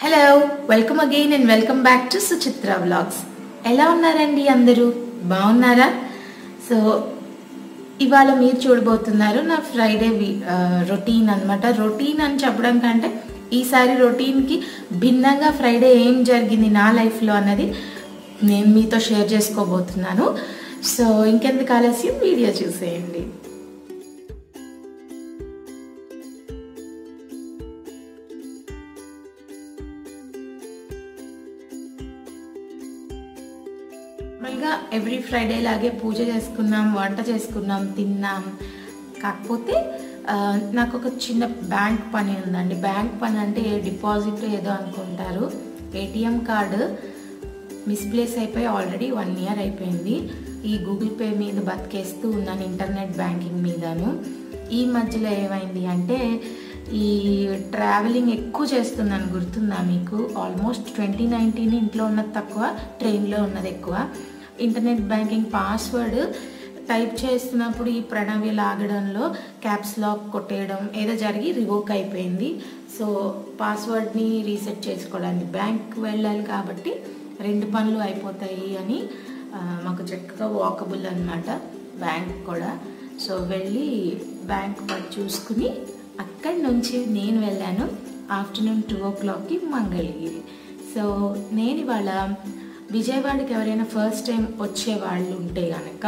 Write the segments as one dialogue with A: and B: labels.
A: hello welcome again and welcome back to Suchitra vlogs ఎలా ఉన్నారండి అందరూ బాగున్నారా సో ఇవాళ మీరు చూడబోతున్నారు నా ఫ్రైడే రొటీన్ అన్నమాట రొటీన్ అని చెప్పడం కంటే ఈసారి రొటీన్కి భిన్నంగా ఫ్రైడే ఏం జరిగింది నా లైఫ్లో అన్నది నేను మీతో షేర్ చేసుకోబోతున్నాను సో ఇంకెందుకు ఆలస్యం వీడియో చూసేయండి నార్మల్గా ఎవ్రీ ఫ్రైడే లాగే పూజ చేసుకున్నాం వంట చేసుకున్నాం తిన్నాం కాకపోతే ఆ, నాకు ఒక చిన్న బ్యాంక్ పని ఉందండి బ్యాంక్ పని అంటే డిపాజిట్ ఏదో అనుకుంటారు ఏటీఎం కార్డు మిస్ప్లేస్ అయిపోయి ఆల్రెడీ వన్ ఇయర్ అయిపోయింది ఈ గూగుల్ పే మీద బతికేస్తూ ఉన్నాను ఇంటర్నెట్ బ్యాంకింగ్ మీదను ఈ మధ్యలో ఏమైంది అంటే ఈ ట్రావెలింగ్ ఎక్కువ చేస్తున్నాను గుర్తుందా మీకు ఆల్మోస్ట్ ట్వంటీ నైన్టీన్ ఇంట్లో ఉన్నది తక్కువ ట్రైన్లో ఉన్నది ఎక్కువ ఇంటర్నెట్ బ్యాంకింగ్ పాస్వర్డ్ టైప్ చేస్తున్నప్పుడు ఈ ప్రణవి లాగడంలో క్యాప్స్ లాక్ కొట్టేయడం ఏదో జరిగి రివోక్ అయిపోయింది సో పాస్వర్డ్ని రీసెట్ చేసుకోవడానికి బ్యాంక్ వెళ్ళాలి కాబట్టి రెండు పనులు అయిపోతాయి అని ఆ, మాకు చక్కగా వాకబుల్ అన్నమాట బ్యాంక్ కూడా సో వెళ్ళి బ్యాంక్ పని చూసుకుని అక్కడి నుంచి నేను వెళ్ళాను ఆఫ్టర్నూన్ టూ ఓ క్లాక్కి మంగళగిరి సో నేను ఇవాళ విజయవాడకి ఎవరైనా ఫస్ట్ టైం వచ్చే వాళ్ళు ఉంటే కనుక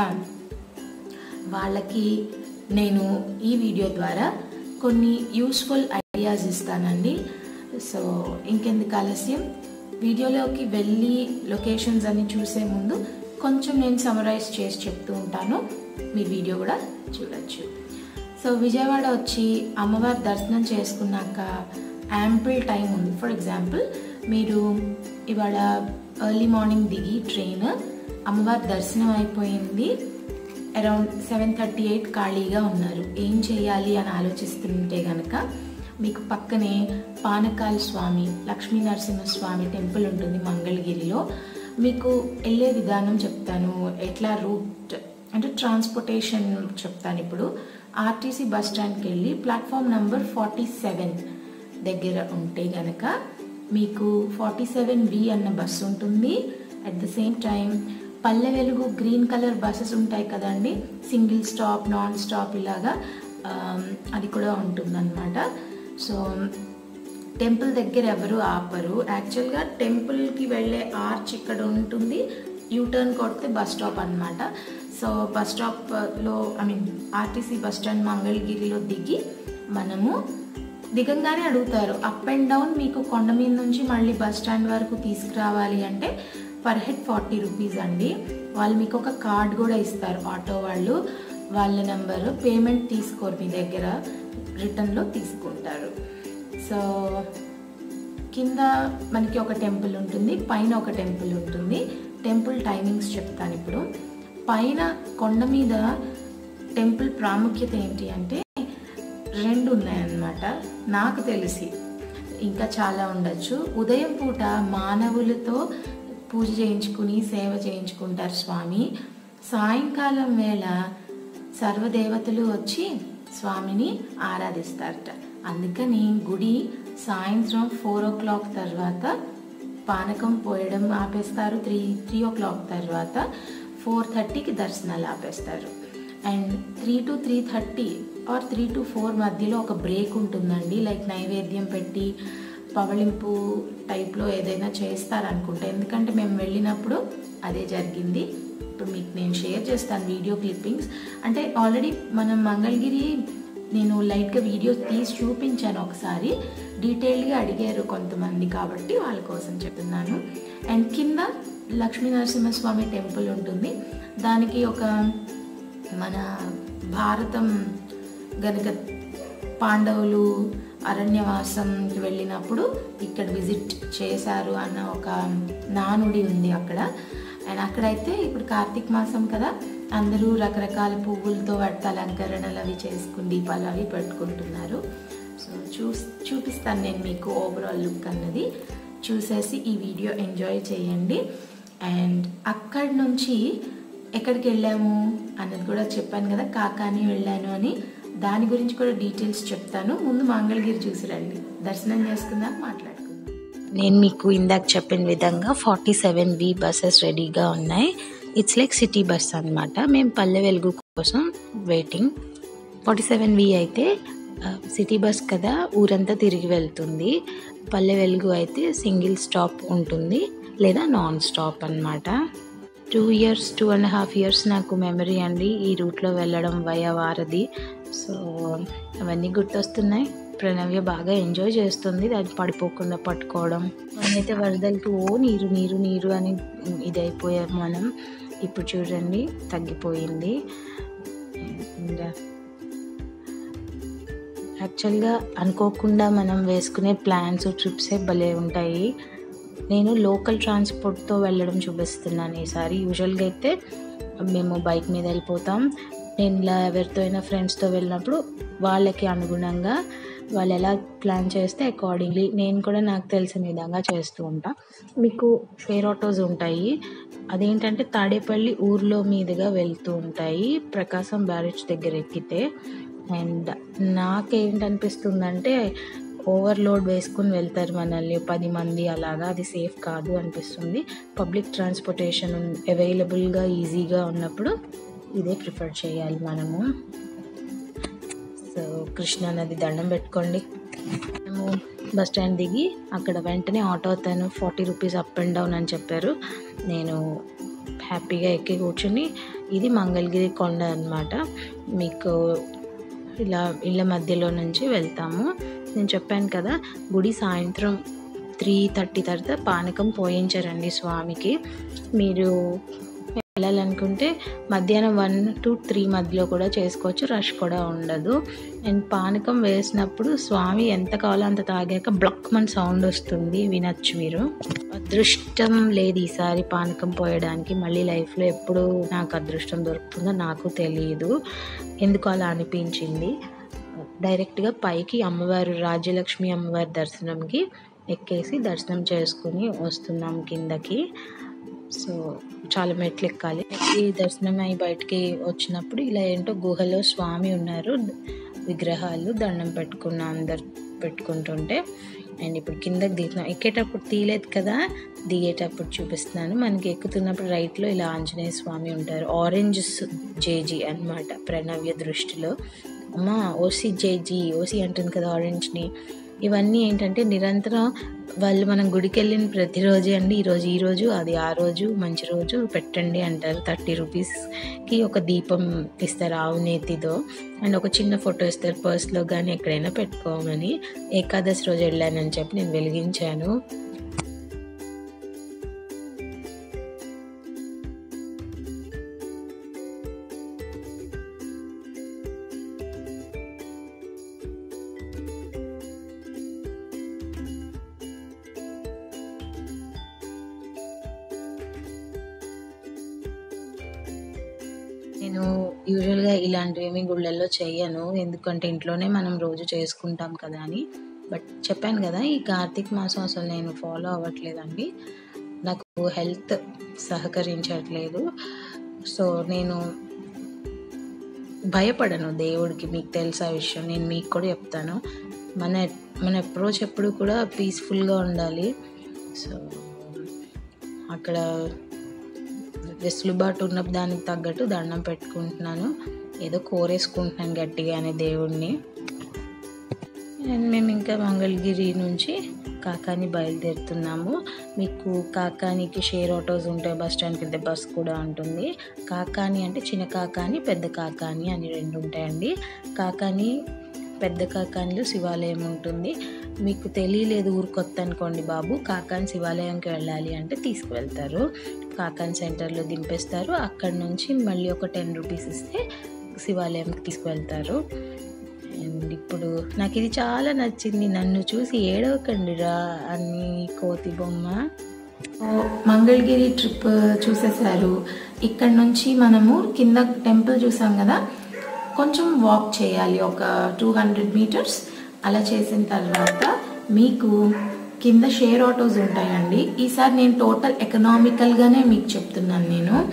A: వాళ్ళకి నేను ఈ వీడియో ద్వారా కొన్ని యూస్ఫుల్ ఐడియాస్ ఇస్తానండి సో ఇంకెందుకు ఆలస్యం వీడియోలోకి వెళ్ళి లొకేషన్స్ అన్ని చూసే ముందు కొంచెం నేను సమరైజ్ చేసి చెప్తూ ఉంటాను మీరు వీడియో కూడా చూడొచ్చు సో విజయవాడ వచ్చి అమ్మవారి దర్శనం చేసుకున్నాక యాంపుల్ టైం ఉంది ఫర్ ఎగ్జాంపుల్ మీరు ఇవాళ ఎర్లీ మార్నింగ్ దిగి ట్రైన్ అమ్మవారి దర్శనం అయిపోయింది అరౌండ్ సెవెన్ థర్టీ ఎయిట్ ఖాళీగా ఉన్నారు ఏం చేయాలి అని ఆలోచిస్తుంటే గనక మీకు పక్కనే పానకాల స్వామి లక్ష్మీ నరసింహస్వామి టెంపుల్ ఉంటుంది మంగళగిరిలో మీకు వెళ్ళే విధానం చెప్తాను ఎట్లా రూట్ అంటే ట్రాన్స్పోర్టేషన్ చెప్తాను ఇప్పుడు ఆర్టీసీ బస్ స్టాండ్కి వెళ్ళి ప్లాట్ఫామ్ నంబర్ ఫార్టీ సెవెన్ దగ్గర ఉంటే గనక మీకు ఫార్టీ సెవెన్ బి అన్న బస్సు ఉంటుంది at the same time Palle Velugu green colour buses ఉంటాయి కదండి సింగిల్ స్టాప్ నాన్ స్టాప్ ఇలాగా ఆమ్, అది కూడా ఉంటుందన్నమాట సో టెంపుల్ దగ్గర ఎవరు ఆపరు యాక్చువల్గా టెంపుల్కి వెళ్ళే ఆర్చ్ ఇక్కడ ఉంటుంది యూటర్న్ కొడితే బస్ స్టాప్ అన్నమాట సో బస్ స్టాప్లో I mean RTC bus stand మంగళగిరిలో దిగి మనము దిగంగానే అడుగుతారు అప్ అండ్ డౌన్ మీకు కొండ మీద నుంచి మళ్ళీ బస్ స్టాండ్ వరకు తీసుకురావాలి అంటే పర్ హెడ్ ఫార్టీ రూపీస్ అండి వాళ్ళు మీకు ఒక కార్డ్ కూడా ఇస్తారు ఆటో వాళ్ళు వాళ్ళ నెంబరు పేమెంట్ తీసుకోరు మీ దగ్గర రిటర్న్లో తీసుకుంటారు సో కింద మనకి ఒక టెంపుల్ ఉంటుంది పైన ఒక టెంపుల్ ఉంటుంది టెంపుల్ టైమింగ్స్ చెప్తాను ఇప్పుడు పైన కొండ మీద టెంపుల్ ప్రాముఖ్యత ఏంటి అంటే రెండు ఉన్నాయన్నమాట నాకు తెలిసి ఇంకా చాలా ఉండొచ్చు ఉదయం పూట మానవులతో పూజ చేయించుకుని సేవ చేయించుకుంటారు స్వామి సాయంకాలం వేళ సర్వదేవతలు వచ్చి స్వామిని ఆరాధిస్తారట అందుకని గుడి సాయంత్రం ఫోర్ ఓ క్లాక్ తర్వాత పానకం పోయడం ఆపేస్తారు త్రీ త్రీ ఓ క్లాక్ తర్వాత ఫోర్ థర్టీకి దర్శనాలు ఆపేస్తారు and three to three thirty or three to four మధ్యలో ఒక బ్రేక్ ఉంటుందండి లైక్ నైవేద్యం పెట్టి పవళింపు టైప్లో ఏదైనా చేస్తారనుకుంటా ఎందుకంటే మేము వెళ్ళినప్పుడు అదే జరిగింది ఇప్పుడు మీకు నేను షేర్ చేస్తాను వీడియో క్లిప్పింగ్స్ అంటే ఆల్రెడీ మనం మంగళగిరి నేను లైట్గా వీడియో తీసి చూపించాను ఒకసారి డీటెయిల్గా అడిగారు కొంతమంది కాబట్టి వాళ్ళ కోసం చెప్తున్నాను అండ్ కింద లక్ష్మీ నరసింహస్వామి టెంపుల్ ఉంటుంది దానికి ఒక మన భారతం గనుక పాండవులు అరణ్యవాసంకి వెళ్ళినప్పుడు ఇక్కడ విజిట్ చేశారు అన్న ఒక నానుడి ఉంది అక్కడ అండ్ అక్కడైతే ఇప్పుడు కార్తీక మాసం కదా అందరూ రకరకాల పువ్వులతో వాటి అలంకరణలు అవి చేసుకుని దీపాలు అవి పెట్టుకుంటున్నారు సో చూ చూపిస్తాను నేను మీకు ఓవరాల్ లుక్ అన్నది చూసేసి ఈ వీడియో ఎంజాయ్ చేయండి అండ్ అక్కడి నుంచి ఎక్కడికి వెళ్ళాము అన్నది కూడా చెప్పాను కదా కాకాని వెళ్ళాను అని దాని గురించి కూడా డీటెయిల్స్ చెప్తాను ముందు మంగళగిరి చూసి రండి దర్శనం చేసుకుందాం మాట్లాడుకుందాం
B: నేను మీకు ఇందాక చెప్పిన విధంగా ఫార్టీ సెవెన్ వి బస్సెస్ రెడీగా ఉన్నాయి ఇట్స్ లైక్ సిటీ బస్ అనమాట మేము పల్లె వెలుగు కోసం వెయిటింగ్ ఫార్టీ సెవెన్ వి అయితే సిటీ బస్ కదా ఊరంతా తిరిగి వెళ్తుంది పల్లె వెలుగు అయితే సింగిల్ స్టాప్ ఉంటుంది లేదా నాన్ స్టాప్ అనమాట two years two and half years నాకు మెమరీ అండి ఈ రూట్లో వెళ్ళడం వయా వారధి సో అవన్నీ గుర్తొస్తున్నాయి ప్రణవ్య బాగా ఎంజాయ్ చేస్తుంది అది పడిపోకుండా పట్టుకోవడం అయితే వరదలకి ఓ నీరు నీరు నీరు అని ఇదైపోయాం మనం ఇప్పుడు చూడండి తగ్గిపోయింది యాక్చువల్గా అనుకోకుండా మనం వేసుకునే ప్లాన్స్ ట్రిప్సే భలే ఉంటాయి నేను లోకల్ ట్రాన్స్పోర్ట్తో వెళ్ళడం చూపిస్తున్నాను ఈసారి యూజువల్గా అయితే మేము బైక్ మీద వెళ్ళిపోతాం నేను ఇలా ఎవరితో అయినా ఫ్రెండ్స్తో వెళ్ళినప్పుడు వాళ్ళకి అనుగుణంగా వాళ్ళు ఎలా ప్లాన్ చేస్తే అకార్డింగ్లీ నేను కూడా నాకు తెలిసిన విధంగా చేస్తూ ఉంటా మీకు షేర్ ఆటోస్ ఉంటాయి అదేంటంటే తాడేపల్లి ఊర్లో మీదుగా వెళ్తూ ఉంటాయి ప్రకాశం బ్యారేజ్ దగ్గర ఎక్కితే అండ్ నాకేంటనిపిస్తుందంటే ఓవర్లోడ్ వేసుకుని వెళ్తారు మనల్ని పది మంది అలాగా అది సేఫ్ కాదు అనిపిస్తుంది పబ్లిక్ ట్రాన్స్పోర్టేషన్ అవైలబుల్గా ఈజీగా ఉన్నప్పుడు ఇదే ప్రిఫర్ చేయాలి మనము సో కృష్ణా నది దండం పెట్టుకోండి మేము బస్ స్టాండ్ దిగి అక్కడ వెంటనే ఆటో అతను forty rupees up and down అని చెప్పారు నేను హ్యాపీగా ఎక్కి కూర్చుని ఇది మంగళగిరి కొండ అనమాట మీకు ఇలా ఇళ్ళ మధ్యలో నుంచి వెళ్తాము నేను చెప్పాను కదా గుడి సాయంత్రం త్రీ థర్టీ తర్వాత పానకం పోయించారండి స్వామికి మీరు వెళ్ళాలనుకుంటే మధ్యాహ్నం వన్ టు త్రీ మధ్యలో కూడా చేసుకోవచ్చు రష్ కూడా ఉండదు అండ్ పానకం వేసినప్పుడు స్వామి ఎంత కావాలో అంత తాగాక బ్లక్ మన సౌండ్ వస్తుంది వినొచ్చు మీరు అదృష్టం లేదు ఈసారి పానకం పోయడానికి మళ్ళీ లైఫ్లో ఎప్పుడు నాకు అదృష్టం దొరుకుతుందో నాకు తెలియదు ఎందుకు అలా అనిపించింది డైరెక్ట్గా పైకి అమ్మవారు రాజ్యలక్ష్మి అమ్మవారి దర్శనంకి ఎక్కేసి దర్శనం చేసుకుని వస్తున్నాం కిందకి సో చాలా మెట్లు ఎక్కాలి ఈ దర్శనం అయి బయటికి వచ్చినప్పుడు ఇలా ఏంటో గుహలో స్వామి ఉన్నారు విగ్రహాలు దండం పెట్టుకున్న అందరు పెట్టుకుంటుంటే అండ్ ఇప్పుడు కిందకి దిగుతున్నాం ఎక్కేటప్పుడు తీయలేదు కదా దిగేటప్పుడు చూపిస్తున్నాను మనకి ఎక్కుతున్నప్పుడు రైట్లో ఇలా ఆంజనేయ స్వామి ఉంటారు ఆరెంజ్ జేజీ అనమాట ప్రణవ్య దృష్టిలో అమ్మ ఓసీ జేజీ ఓసీ అంటుంది కదా ఆరెంజ్ని ఇవన్నీ ఏంటంటే నిరంతరం వాళ్ళు మనం గుడికి వెళ్ళిన ప్రతిరోజు అండి ఈరోజు ఈ రోజు అది ఆ రోజు మంచి రోజు పెట్టండి అంటారు థర్టీ రూపీస్కి ఒక దీపం ఇస్తారు ఆవు నేతితో అండ్ ఒక చిన్న ఫోటో ఇస్తారు పర్స్లో కానీ ఎక్కడైనా పెట్టుకోమని ఏకాదశి రోజు వెళ్ళానని చెప్పి నేను వెలిగించాను నేను యూజువల్గా ఇలాంటివి ఏమి గుళ్ళల్లో చెయ్యను ఎందుకంటే ఇంట్లోనే మనం రోజు చేసుకుంటాం కదా అని బట్ చెప్పాను కదా ఈ కార్తీక మాసం అసలు నేను ఫాలో అవ్వట్లేదండి నాకు హెల్త్ సహకరించట్లేదు సో నేను భయపడను దేవుడికి మీకు తెలుసా విషయం నేను మీకు కూడా చెప్తాను మన మన అప్రోచ్ ఎప్పుడు కూడా పీస్ఫుల్గా ఉండాలి సో అక్కడ వెసులుబాటు ఉన్న దానికి తగ్గట్టు దండం పెట్టుకుంటున్నాను ఏదో కోరేసుకుంటున్నాను గట్టిగానే దేవుణ్ణి అండ్ మేము ఇంకా మంగళగిరి నుంచి కాకాని బయలుదేరుతున్నాము మీకు కాకానికి షేర్ ఆటోస్ ఉంటాయి బస్ స్టాండ్ కింద బస్ కూడా ఉంటుంది కాకాని అంటే చిన్న కాకాని పెద్ద కాకాని అని రెండు ఉంటాయండి కాకాని పెద్ద కాకానిలో శివాలయం ఉంటుంది మీకు తెలియలేదు ఊరు కొత్త అనుకోండి బాబు కాకాని శివాలయంకి వెళ్ళాలి అంటే తీసుకువెళ్తారు కాకాని సెంటర్లో దింపేస్తారు అక్కడ నుంచి మళ్ళీ ఒక టెన్ రూపీస్ ఇస్తే శివాలయంకి తీసుకువెళ్తారు అండ్ ఇప్పుడు నాకు ఇది చాలా నచ్చింది నన్ను చూసి ఏడవకండి రా అని కోతి బొమ్మ
A: మంగళగిరి ట్రిప్ చూసేసారు ఇక్కడ నుంచి మనము కింద టెంపుల్ చూసాం కదా కొంచెం వాక్ చేయాలి ఒక టూ హండ్రెడ్ మీటర్స్ అలా చేసిన తర్వాత మీకు కింద షేర్ ఆటోస్ ఉంటాయండి ఈసారి నేను టోటల్ ఎకనామికల్గానే మీకు చెప్తున్నాను నేను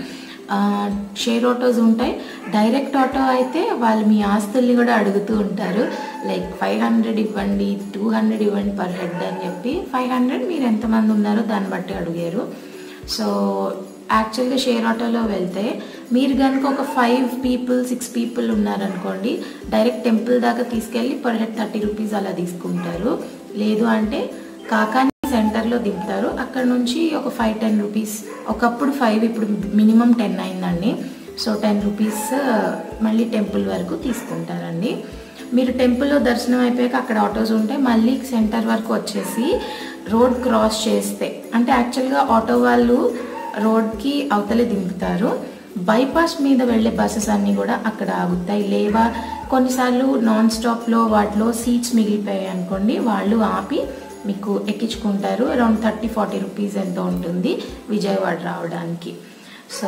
A: షేర్ ఆటోస్ ఉంటాయి డైరెక్ట్ ఆటో అయితే వాళ్ళు మీ ఆస్తుల్ని కూడా అడుగుతూ ఉంటారు లైక్ ఫైవ్ హండ్రెడ్ ఇవ్వండి టూ హండ్రెడ్ ఇవ్వండి పర్ హెడ్ అని చెప్పి ఫైవ్ హండ్రెడ్ మీరు ఎంతమంది ఉన్నారో దాన్ని బట్టి అడిగారు సో యాక్చువల్గా షేర్ ఆటోలో వెళ్తే మీరు కనుక ఒక ఫైవ్ పీపుల్ సిక్స్ పీపుల్ ఉన్నారనుకోండి డైరెక్ట్ టెంపుల్ దాకా తీసుకెళ్ళి పర్ హెడ్ థర్టీ రూపీస్ అలా తీసుకుంటారు లేదు అంటే కాకాని సెంటర్లో దింపుతారు అక్కడ నుంచి ఒక ఫైవ్ టెన్ రూపీస్ ఒకప్పుడు ఫైవ్ ఇప్పుడు మినిమం టెన్ అయిందండి సో టెన్ రూపీస్ మళ్ళీ టెంపుల్ వరకు తీసుకుంటారండి మీరు టెంపుల్లో దర్శనం అయిపోయాక అక్కడ ఆటోస్ ఉంటే మళ్ళీ సెంటర్ వరకు వచ్చేసి రోడ్ క్రాస్ చేస్తే అంటే యాక్చువల్గా ఆటో వాళ్ళు రోడ్కి అవతలే దింపుతారు బైపాస్ మీద వెళ్ళే బస్సెస్ అన్నీ కూడా అక్కడ ఆగుతాయి లేవా కొన్నిసార్లు నాన్ స్టాప్లో వాటిలో సీట్స్ మిగిలిపోయాయి అనుకోండి వాళ్ళు ఆపి మీకు ఎక్కించుకుంటారు అరౌండ్ థర్టీ ఫార్టీ రూపీస్ ఎంతో ఉంటుంది విజయవాడ రావడానికి సో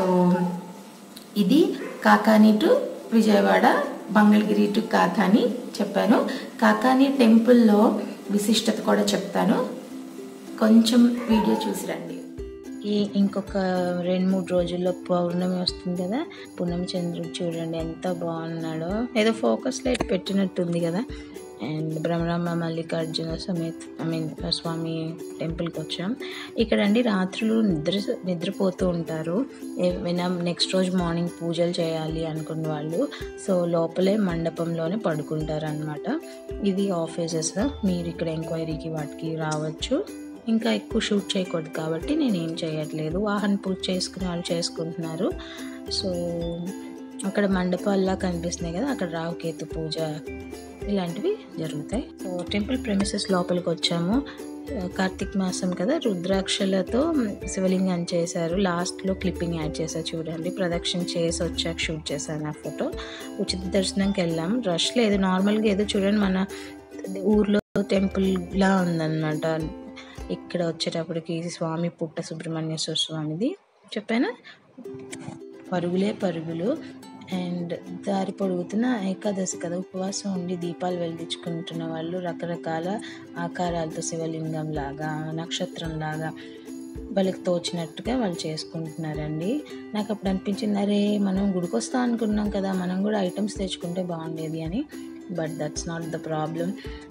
A: ఇది కాకాని టు విజయవాడ మంగళగిరి టు కాకాని చెప్పాను కాకాని టెంపుల్లో విశిష్టత కూడా చెప్తాను కొంచెం వీడియో చూసి రండి
B: ఈ ఇంకొక రెండు మూడు రోజుల్లో పౌర్ణమి వస్తుంది కదా పూర్ణమి చంద్రుడు చూడండి ఎంత బాగున్నాడో ఏదో ఫోకస్ లైట్ పెట్టినట్టుంది కదా అండ్ బ్రహ్మరామ మల్లికార్జున సమేత్ ఐ మీన్ స్వామి టెంపుల్కి వచ్చాం ఇక్కడ అండి రాత్రులు నిద్ర నిద్రపోతూ ఉంటారు ఏమైనా నెక్స్ట్ రోజు మార్నింగ్ పూజలు చేయాలి అనుకున్న వాళ్ళు సో లోపలే మండపంలోనే పడుకుంటారు అనమాట ఇది ఆఫీసెస్ మీరు ఇక్కడ ఎంక్వైరీకి వాటికి రావచ్చు ఇంకా ఎక్కువ షూట్ చేయకూడదు కాబట్టి నేను ఏం చేయట్లేదు వాహన పూజ చేసుకునే వాళ్ళు చేసుకుంటున్నారు సో అక్కడ మండపాల్లా కనిపిస్తున్నాయి కదా అక్కడ రావుకేతు పూజ ఇలాంటివి జరుగుతాయి సో టెంపుల్ ప్రెమిసెస్ లోపలికి వచ్చాము కార్తీక్ మాసం కదా రుద్రాక్షలతో శివలింగాన్ని చేశారు లాస్ట్లో క్లిప్పింగ్ యాడ్ చేశారు చూడండి ప్రదక్షిణ చేసి వచ్చాక షూట్ చేశాను ఆ ఫోటో ఉచిత దర్శనంకి వెళ్ళాం రష్ లేదు నార్మల్గా ఏదో చూడండి మన ఊర్లో టెంపుల్ లా ఉందన్నమాట ఇక్కడ వచ్చేటప్పటికి స్వామి పుట్ట సుబ్రహ్మణ్యేశ్వర స్వామిది చెప్పానా పరుగులే పరుగులు అండ్ దారి పొడుగుతున్న ఏకాదశి కదా ఉపవాసం ఉండి దీపాలు వెలిగించుకుంటున్న వాళ్ళు రకరకాల ఆకారాలతో శివలింగం లాగా నక్షత్రం లాగా వాళ్ళకి తోచినట్టుగా వాళ్ళు చేసుకుంటున్నారండి నాకు అప్పుడు అనిపించింది అరే మనం గుడికి వస్తాం అనుకున్నాం కదా మనం కూడా ఐటమ్స్ తెచ్చుకుంటే బాగుండేది అని but that's not the problem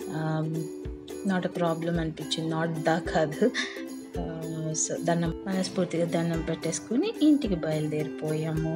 B: not a problem అనిపించింది నాట్ ద కాదు సో దండం మనస్ఫూర్తిగా దండం పెట్టేసుకుని ఇంటికి బయలుదేరిపోయాము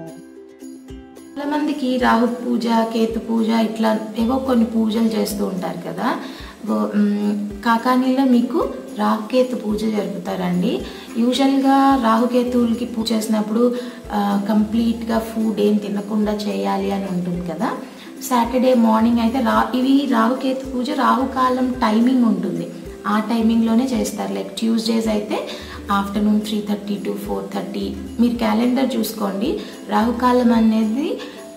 A: చాలా మందికి రాహు పూజ కేతు పూజ ఇట్లా ఏవో కొన్ని పూజలు చేస్తూ ఉంటారు కదా గో- మ్, కాకానీలో మీకు రాహుకేతు పూజ జరుపుతారండి యూజువల్గా రాహుకేతువులకి పూజ చేసినప్పుడు ఆ, కంప్లీట్గా ఫుడ్ ఏం తినకుండా చేయాలి అని ఉంటుంది కదా సాటర్డే మార్నింగ్ అయితే రా ఇవి రాహుకేతు పూజ రాహుకాలం టైమింగ్ ఉంటుంది ఆ టైమింగ్లోనే చేస్తారు లైక్ ట్యూస్డేస్ అయితే afternoon three thirty to four thirty మీరు క్యాలెండర్ చూసుకోండి రాహుకాలం అనేది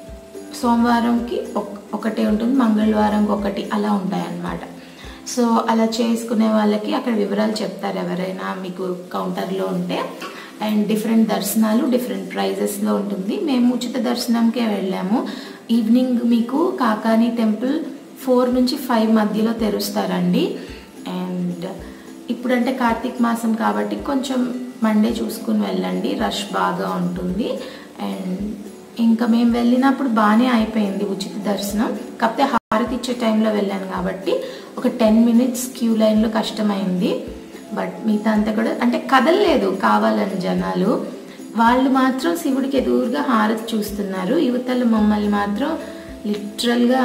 A: సోమవారంకి ఒక- ఒకటే ఉంటుంది మంగళవారంకి ఒకటి అలా ఉంటాయన్నమాట సో అలా చేసుకునే వాళ్ళకి అక్కడ వివరాలు చెప్తారు ఎవరైనా మీకు కౌంటర్లో ఉంటే అండ్ డిఫరెంట్ దర్శనాలు డిఫరెంట్ ప్రైజెస్లో ఉంటుంది మేము ఉచిత దర్శనంకే వెళ్ళాము ఈవినింగ్ మీకు కాకాని టెంపుల్ ఫోర్ నుంచి ఫైవ్ మధ్యలో తెరుస్తారండి అండ్ ఇప్పుడంటే కార్తీక మాసం కాబట్టి కొంచెం మండే చూసుకుని వెళ్ళండి రష్ బాగా ఉంటుంది అండ్ ఇంకా మేము వెళ్ళినప్పుడు బాగానే అయిపోయింది ఉచిత దర్శనం కాకపోతే హారతి ఇచ్చే టైంలో వెళ్ళాను కాబట్టి ఒక టెన్ మినిట్స్ క్యూ లైన్లో కష్టమైంది బట్ మిగతా అంతా కూడా అంటే కదలలేదు కావాలని జనాలు వాళ్ళు మాత్రం శివుడికి ఎదురుగా హారతి చూస్తున్నారు యువతలు మమ్మల్ని మాత్రం లిటరల్గా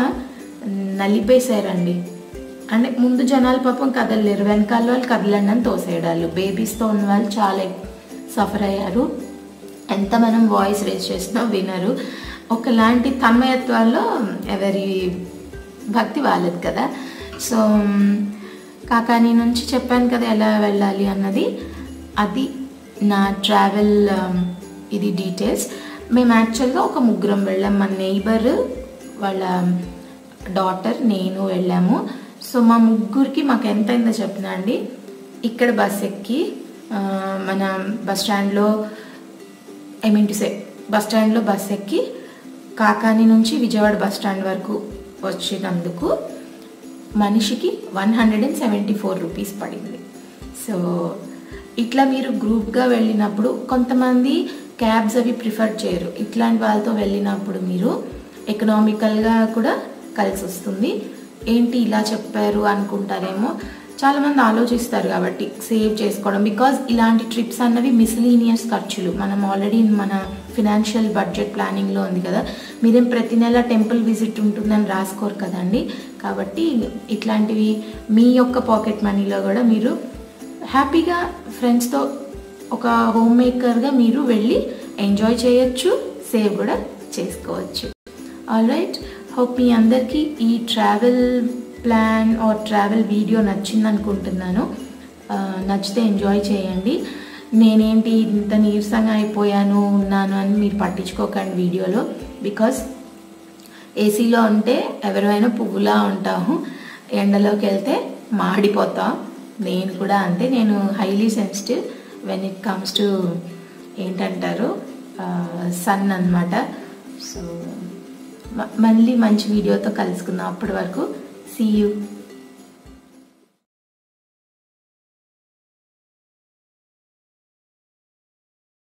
A: నలిపేశారండి అంటే ముందు జనాలు పాపం కదలలేరు వెనకాల వాళ్ళు కదలండి అని తోసేయడాలు బేబీస్తో ఉన్న వాళ్ళు చాలా సఫర్ అయ్యారు ఎంత మనం వాయిస్ రేస్ చేసినా వినరు ఒకలాంటి తన్మయత్వాల్లో ఎవరి భక్తి వాళ్ళది కదా సో కాకాని నుంచి చెప్పాను కదా ఎలా వెళ్ళాలి అన్నది అది నా ట్రావెల్ ఇది డీటెయిల్స్ మేము యాక్చువల్గా ఒక ముగ్గురం వెళ్ళాం మా నైబర్ వాళ్ళ డాటర్ నేను వెళ్ళాము సో మా ముగ్గురికి మాకు ఎంత అయిందో చెప్పిన అండి ఇక్కడ బస్ ఎక్కి ఆ, మన బస్ స్టాండ్లో I mean to say bus స్టాండ్లో బస్ ఎక్కి కాకాని నుంచి విజయవాడ బస్ స్టాండ్ వరకు వచ్చినందుకు మనిషికి one hundred and seventy four rupees పడింది సో ఇట్లా మీరు గ్రూప్గా వెళ్ళినప్పుడు కొంతమంది క్యాబ్స్ అవి ప్రిఫర్ చేయరు ఇట్లాంటి వాళ్ళతో వెళ్ళినప్పుడు మీరు ఎకనామికల్గా కూడా కలిసి వస్తుంది ఏంటి ఇలా చెప్పారు అనుకుంటారేమో చాలామంది ఆలోచిస్తారు కాబట్టి సేవ్ చేసుకోవడం బికాజ్ ఇలాంటి ట్రిప్స్ అన్నవి మిస్లీనియస్ ఖర్చులు మనం ఆల్రెడీ మన ఫినాన్షియల్ బడ్జెట్ ప్లానింగ్లో ఉంది కదా మీరేం ప్రతి నెల టెంపుల్ విజిట్ ఉంటుందని రాసుకోరు కదండి కాబట్టి ఇట్లాంటివి మీ యొక్క పాకెట్ మనీలో కూడా మీరు హ్యాపీగా ఫ్రెండ్స్తో ఒక హోమ్ మేకర్గా మీరు వెళ్ళి ఎంజాయ్ చేయొచ్చు సేవ్ కూడా చేసుకోవచ్చు ఆల్ రైట్ హోప్ మీ అందరికీ ఈ travel plan or travel video నచ్చింది అనుకుంటున్నాను ఆ, నచ్చితే ఎంజాయ్ చేయండి నేనేంటి ఇంత నీరసంగా అయిపోయాను ఉన్నాను అని మీరు పట్టించుకోకండి వీడియోలో బికాస్ ఏసీలో ఉంటే ఎవరైనా పువ్వులా ఉంటాము ఎండలోకి వెళ్తే మాడిపోతాం నేను కూడా అంతే నేను highly sensitive when it comes to ఏంటంటారు సన్ అన్నమాట సో మళ్ళీ మంచి వీడియోతో కలుసుకుందాం అప్పటి వరకు సీ యూ